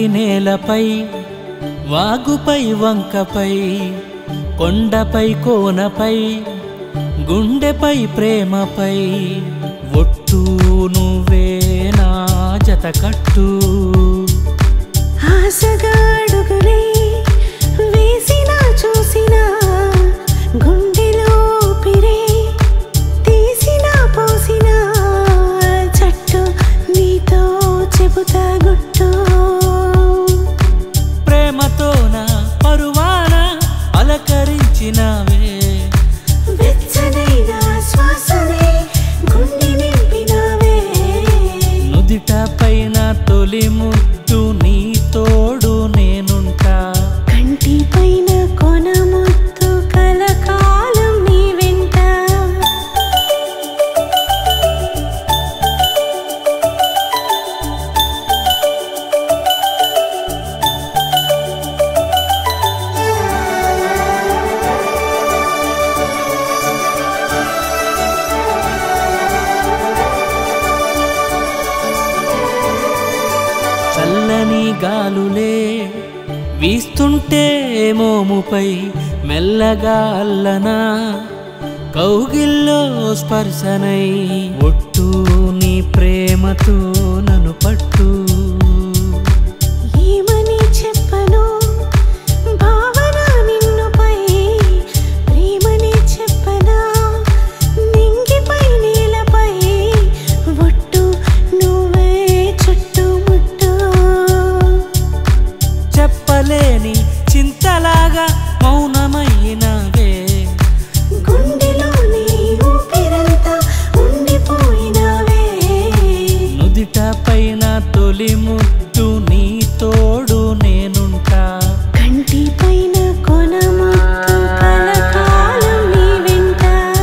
నేలపై వాగుపై వంకపై కొండపై కోనపై గుండెపై ప్రేమపై ఒట్టు నువ్వే నా జత కట్టు ఆశగా అడుగులే వేసినా చూసినా గుండెలో పిరే తీసినా పోసినా చట్టు నీతో చెబుతా గుట్టు ప్రేమతో నా పరువాన అలకరించినవే వెచ్చనైన శ్వాసనే గుండె నింపినావే నుదిట పైన తొలి ముద్దు నీ తోడు నేనుంటా కంటి పైన కొన ముత్తు కలకాలం నీ వెంట చల్లని గాలులే వీస్తుంటే మోముపై మెల్లగా అల్లనా కౌగిల్లో స్పర్శనై ఒట్టు నీ ప్రేమతో నన్ను పట్టు ఏమని చెప్పను భావన నిన్నుపై ప్రేమని చెప్పనా నింగిపై నేలపై ఒట్టు నువ్వే చుట్టుముట్టు చెప్పలేని చింతలాగా మౌనమైనవే గుండెలోని ఊపిరంతా ఉండిపోయినావే నుదిట పైన తొలి ముద్దు నీ తోడు నేనుంటా కంటి పైన కొన ముత్తు కలకాలం నీ వెంట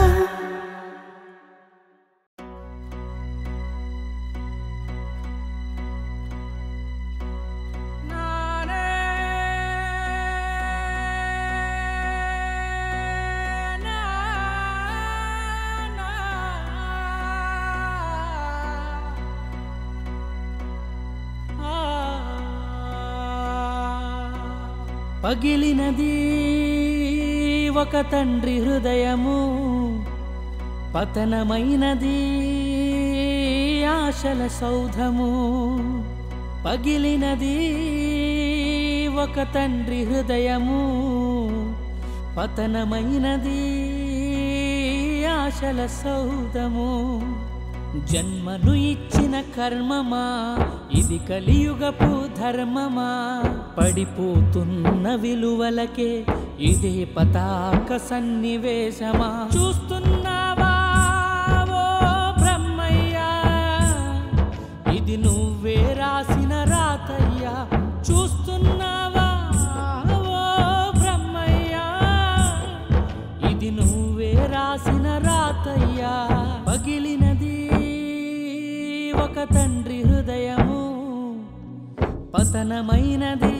పగిలినది ఒక తండ్రి హృదయము పతనమైనది ఆశల సౌధము పగిలినది ఒక తండ్రి హృదయము పతనమైనది ఆశల సౌధము జన్మను ఇచ్చిన కర్మమా ఇది కలియుగపు ధర్మమా పడిపోతున్న విలువలకే ఇదే పతాక సన్నివేశమా చూస్తున్నావా ఓ బ్రహ్మయ్యా ఇది నువ్వే రాసిన రాతయ్యా చూస్తున్నావా ఓ బ్రహ్మయ్యా ఇది నువ్వే రాసిన రాతయ్యా పగిలినది ఒక తండ్రి హృదయము పతనమైనది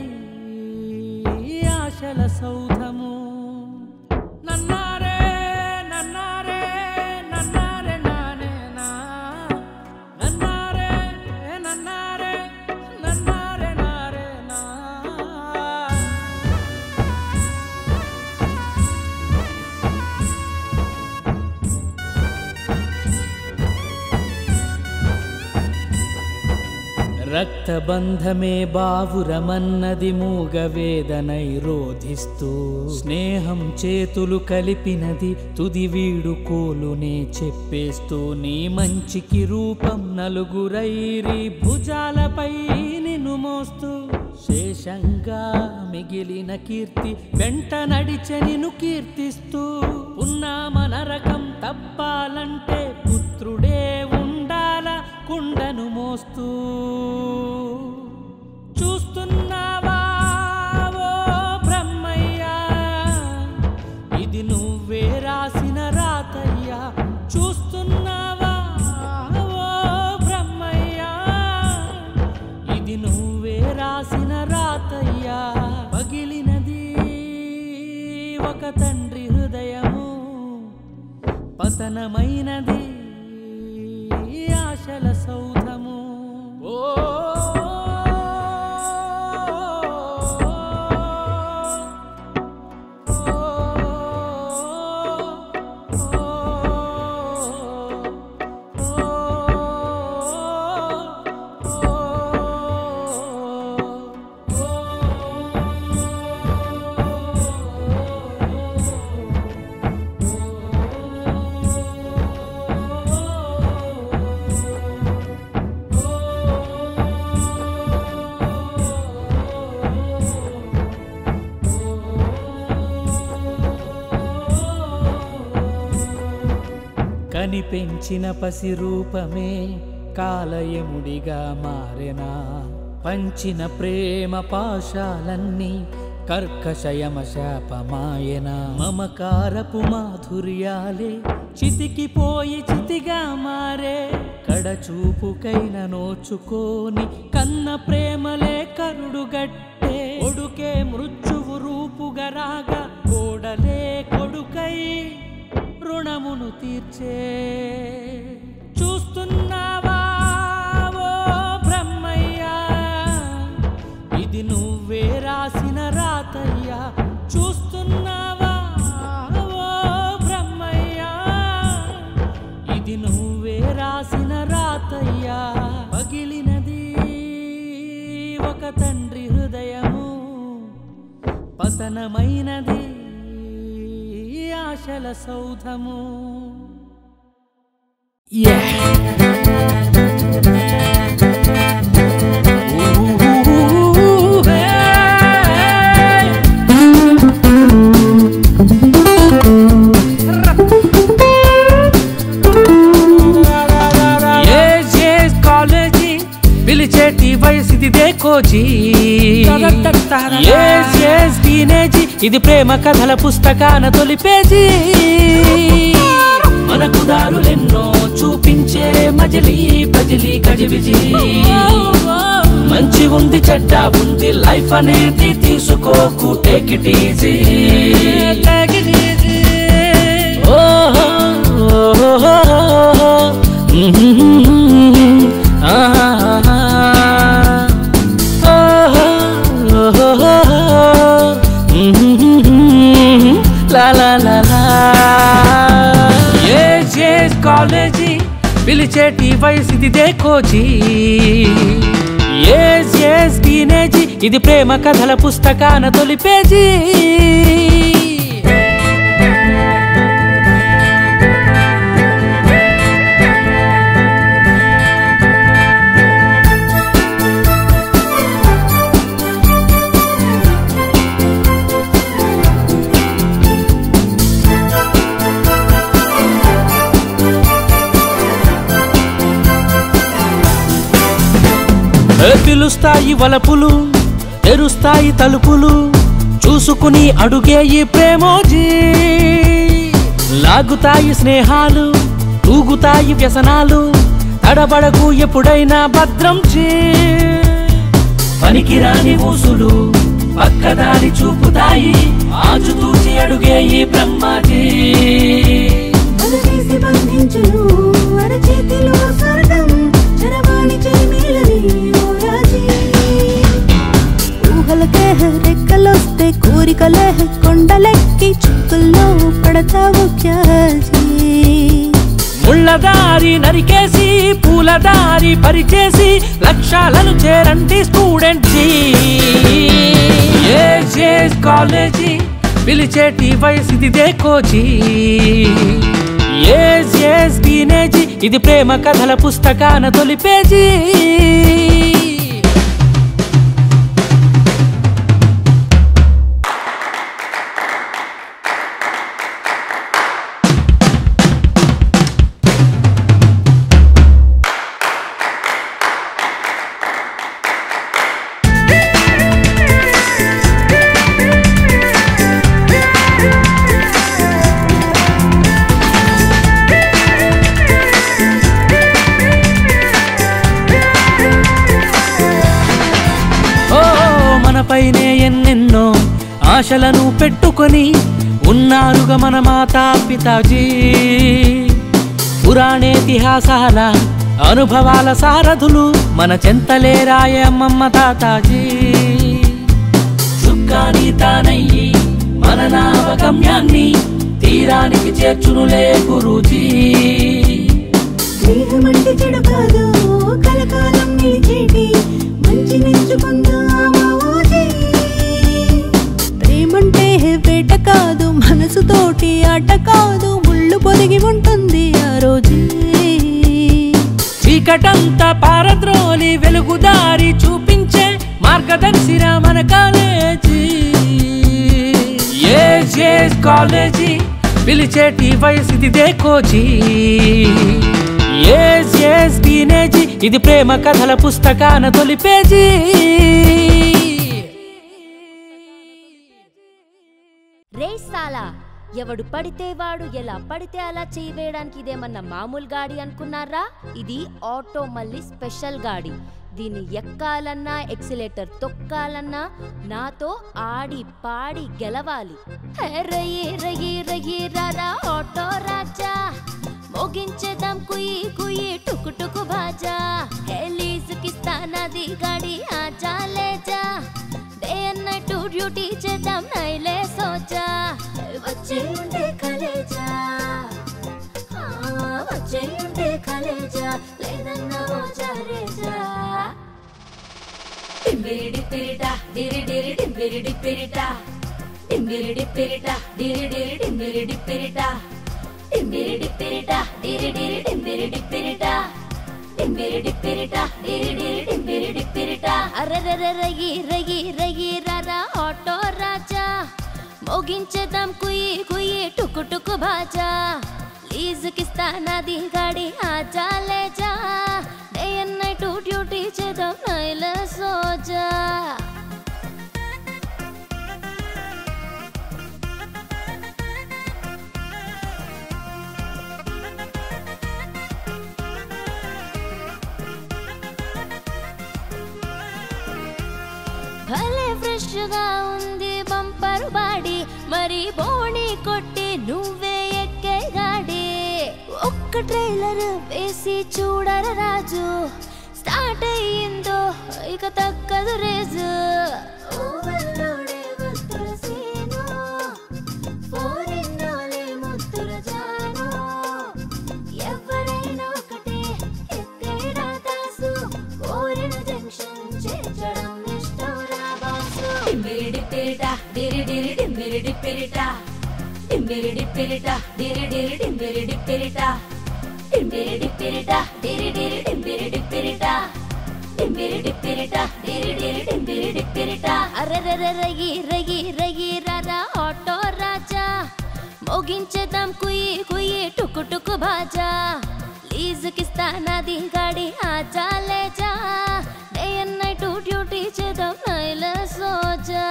ఆశల సౌధము నన్నారే నన్నారే నన్నారే నానే నా నన్నారే నన్నారే నన్నారే నారే నా రక్తబంధమే బావురమన్నది మూగ వేదనై రోధిస్తూ స్నేహం చేతులు కలిపినది తుది వీడు కోలునే చెప్పేస్తూ నీ మంచికి రూపం నలుగురైరి భుజాలపై నిన్ను మోస్తూ శేషంగా మిగిలిన కీర్తి వెంట నడిచె నిన్ను కీర్తిస్తూ ఉన్నామ నరకం తప్పాలంటే పుత్రుడే ఉండాల కుండను మోస్తూ చూస్తున్నావా ఓ బ్రహ్మయ్యా ఇది నువ్వే రాసిన రాతయ్యా చూస్తున్నావా ఓ బ్రహ్మయ్యా ఇది నువ్వే రాసిన రాతయ్యా పగిలినది ఒక తండ్రి హృదయము పతనమైనది ఆశల సౌధము ఓ కనిపెంచిన పసి రూపమే కాలయముడిగా మారెనా పంచిన ప్రేమ పాశాలన్నీ కర్కశయమ శాపమాయన మమకారపు మాధుర్యాలే చితికిపోయి చితిగా మారే కడచూపుకైన నోచుకోని కన్న ప్రేమలే కరుడుగట్టే ఒడుకే మృత్యువు రూపుగా రాగా కోడలే కొడుకై రుణమును తీర్చే చూస్తున్నావా ఓ బ్రహ్మయ్యా ఇది నువ్వే రాసిన రాతయ్యా చూస్తున్నావా ఓ బ్రహ్మయ్యా ఇది నువ్వే రాసిన రాతయ్యా పగిలినది ఒక తండ్రి హృదయము పతనమైనది ఆశల సౌధము Ooh, hey. Age age college పిలిచేటి వయసిది దేకోజీ ఏజ్ ఏజ్ టీనేజీ ఇది ప్రేమ కథల పుస్తకాన తొలి పేజీ మనకు దారులెన్నో చూపించే మజిలీ బజిలీ గజిబిజి మంచి ఉంది చెడ్డ ఉంది లైఫ్ అనేది తీసుకోకు టేక్ ఇట్ ఈజీ లా లా లా లా ఏజ్ ఏజ్ కాలేజీ పిలిచేటి వయసిది దేకోజీ ఏజ్ ఏజ్ టీనేజీ ఇది ప్రేమ కథల పుస్తకాన తొలి పేజీ ఏ పిలుస్తాయి వలపులు తెరుస్తాయి తలుపులు చూసుకుని అడుగే ఈ ప్రేమోజీ లాగుతాయి స్నేహాలు తూగుతాయి వ్యసనాలు తడబడకు ఎప్పుడైనా భద్రం చే పనికిరాని ఊసులు పక్కదారి చూపుతాయి ఆచుతూచి అడుగే ఈ బ్రహ్మాజీ వలవేసి బంధించును అరచేతిలో స్వర్గం చరవాణి చేమేలని ఓ రాజీ ఊహలకే రెక్కలొస్తే కోరికలే కొండలెక్కి చుక్కుల్లో పడతావు క్యాజీ ముళ్ళదారి నరికేసి పూలదారి పరిచేసి లక్ష్యాలను చేరండి స్టూడెంట్ జీ ఏజ్ ఏజ్ కాలేజీ పిలిచేటి వయసిది దేకోజీ ఏజ్ ఏజ్ టీనేజీ ఇది ప్రేమ కథల పుస్తకాన తొలి పేజీ ఓ మనపైనే ఎన్నెన్నో ఆశలను పెట్టుకొని ఉన్నారుగా మన మాతా పితాజీ పురాణేతిహాసాల అనుభవాల సారథులు మన చెంతలేరాయ అమ్మమ్మ తాతాజీ చుక్కాని తానయ్యి మన నావగమ్యాన్ని తీరానికి చేర్చునులే గురూజీ స్నేహమంటే చెడు కాదు కలకాలం నిలిచేటి మంచి నించుకుందామా ఓజీ ప్రేమంటే వేట కాదు మనసుతోటి ఆట కాదు ముళ్ళు పొదిగి ఉంటుంది ఆ రోజు చీకటంతా పారద్రోలి వెలుగుదారి చూపించే మార్గదర్శిరా మన కాలేజీ ఏజ్ ఏజ్ కాలేజీ పిలిచేటి వయసు ఇదిదే కోచి ఏజ్ ఏజ్ టీనేజ్ ఇది ప్రేమ కథల పుస్తకాన తొలి పేజీ రేసాలా ఎవడు పడితే వాడు ఎలా పడితే అలా చేయి వేయడానికి ఇదేమన్నా మామూలు గాడి అనుకున్నారా ఇది ఆటో మళ్ళీ స్పెషల్ గాడి దీన్ని ఎక్కాలన్నా ఎక్సిలేటర్ తొక్కాలన్నా నాతో ఆడి పాడి గెలవాలి హే రయ్యి రయ్యి రయ్యి రారా ఆటో రాజా మోగించేద్దాం కుయి కుయి టుకు టుకు బాజా హే లీజుకిస్తానది గాడి ఆజా లేజా డే అండ్ నైట్ డ్యూటీ చేద్దాం నైలే సోజా వచ్చే ఉండే కలేజా ఆ, వచ్చే ఉండే కలేజా లేదన్నా ఓజా రేజా డింబిరిడి పిరిటా డిరి డిరి డింబిరిడి పిరిటా డింబిరిడి పిరిటా డిరి డిరి డింబిరిడి పిరిటా డింబిరిడి పిరిటా డిరి డిరి డింబిరిడి పిరిటా డింబిరిడి పిరిటా డిరి డిరి డింబిరిడి పిరిటా అరెరెరె రగి రగి రగి రారా ఆటో రాజా మోగించేద్దాం కుయి కుయి టుకు టుకు బాజా లీజుకిస్తానది గాడి ఆజా లేజా డే అండ్ నైట్ డ్యూటీ చేద్దాం నైల సోజా భలే ఫ్రెష్ గా ఉంది బంపరు బాడి మరి బోణి కొట్టి నువ్వే ఎక్కే గాడి ఒక్క ట్రైలర్ వేసి చూడర రాజు స్టార్ట్ అయ్యిందో ఇక తక్కదు రేజు ఓవర్లోడే వస్తుల సీను, ఫోరిన్నోలే ముద్దుల జాను. ఎవరైనా ఒకటే ఎక్కడా దాసు కోరిన జంక్షన్ చేర్చడం ఇష్టం రా బాసు డింబిరిడి పిరిట డిరి డిరి డింబిరిడి పిరిట డింబిరిడి పిరిట డిరి డిరి డింబిరిడి పిరిట డింబిరిడి పిరిట డిరి డిరి డింబిరిడి పిరిట డింబిరిడి పిరిట డిరి డిరి డింబిరిడి పిరిట అరెరెరె రగి రగి రగి రారా ఆటో రాజా మోగించేద్దాం కుయి కుయి టుకు టుకు బాజా లీజుకిస్తానది గాడి ఆజా లేజా డే అండ్ నైట్ డ్యూటీ చేద్దాం నైల సోజా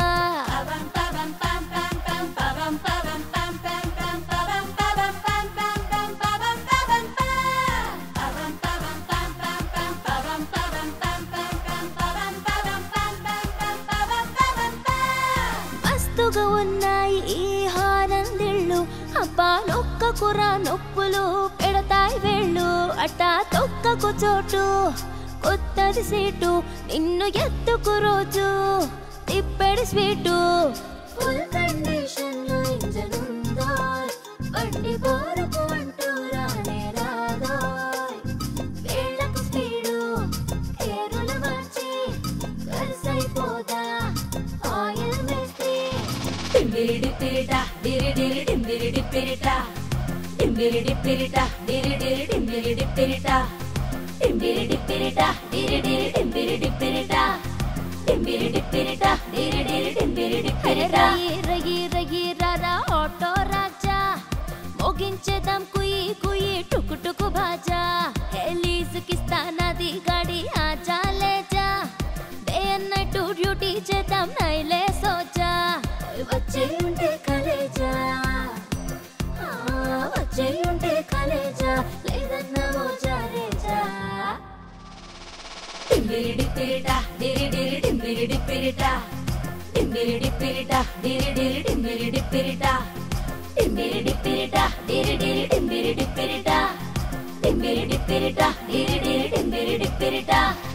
మస్తుగా ఉన్నాయి ఈ హానందిళ్ళు అబ్బా నొక్కకురా నొప్పులు పెడతాయి వేళ్ళు అట్టా తొక్కకు చోటు కొత్తది సీటు నిన్ను ఎత్తుకు రోజు తిప్పెడి స్వీటు ఫుల్ కండిషన్ లో ఇంజన్ ఉందో బండి బోరుకు అంటూ రానే రాదోయ్ వేళ్ళకు స్పీడు కేరుల మార్చి కరుసైపోదా ఆయిల్ మేస్త్రి డింబిరిడి పిరిట డిరి డిరి డింబిరిడి పిరిట డింబిరిడి పిరిట డిరి డిరి డింబిరిడి పిరిట డింబిరిడి పిరిట డిరి డిరి డింబిరిడి పిరిట డింబిరిడి పిరిట డిరి డిరి డింబిరిడి పిరిట రగి రగి రారా ఆటో రాజా మోగించేద్దాం కుయి కుయి టుకు టుకు బాజా హెలీజుకిస్తానది గాడి ఆజా లేజా డే అండ్ నైట్ డ్యూటీ చేద్దాం నైలే సోజా వచ్చే ఉంటే కలేజా ఆ, వచ్చే ఉంటే కలేజా లేదన్నా మోజా రేజా డింబిరిడి పిరిట డిరి డిరి డింబిరిడి పిరిట డింబిరిడి పిరిట డిరి డిరి డింబిరిడి పిరిట డింబిరిడి పిరిట డిరి డిరి డింబిరిడి పిరిట డింబిరిడి పిరిట డిరి డిరి డింబిరిడి పిరిట